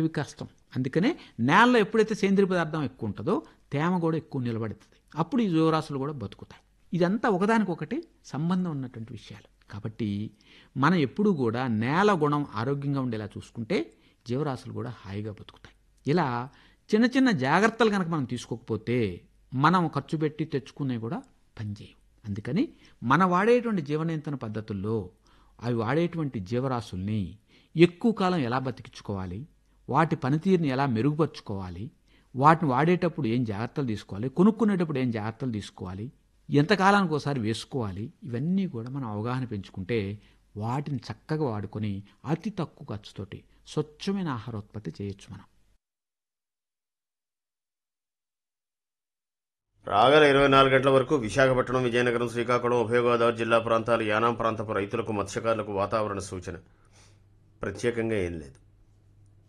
అవి కష్టం అందుకనే నేలలో ఎప్పుడైతే సేంద్రియ పదార్థం ఎక్కువ ఉంటుందో తేమ కూడా ఎక్కువ నిలబడుతుంది అప్పుడు ఈ జీవరాశులు కూడా బతుకుతాయి ఇదంతా ఒకదానికొకటి సంబంధం ఉన్నటువంటి విషయాలు కాబట్టి మనం ఎప్పుడూ కూడా నేల గుణం ఆరోగ్యంగా ఉండేలా చూసుకుంటే జీవరాశులు కూడా హాయిగా బతుకుతాయి ఇలా చిన్న చిన్న జాగ్రత్తలు కనుక మనం తీసుకోకపోతే మనం ఖర్చు పెట్టి తెచ్చుకునేవి కూడా పనిచేయవు అందుకని మన వాడేటువంటి జీవనియంత్రణ పద్ధతుల్లో అవి వాడేటువంటి జీవరాశుల్ని ఎక్కువ కాలం ఎలా బతికించుకోవాలి వాటి పనితీరుని ఎలా మెరుగుపరుచుకోవాలి వాటిని వాడేటప్పుడు ఏం జాగ్రత్తలు తీసుకోవాలి కొనుక్కునేటప్పుడు ఏం జాగ్రత్తలు తీసుకోవాలి ఎంతకాలానికి ఒకసారి వేసుకోవాలి ఇవన్నీ కూడా మనం అవగాహన పెంచుకుంటే వాటిని చక్కగా వాడుకొని అతి తక్కువ ఖర్చుతోటి స్వచ్ఛమైన ఆహారోత్పత్తి చేయొచ్చు మనం రాగల ఇరవై నాలుగు గంటల వరకు విశాఖపట్నం విజయనగరం శ్రీకాకుళం ఉభయ గోదావరి జిల్లా ప్రాంతాలు యానాం ప్రాంతపు రైతులకు మత్స్యకారులకు వాతావరణ సూచన ప్రత్యేకంగా ఏం లేదు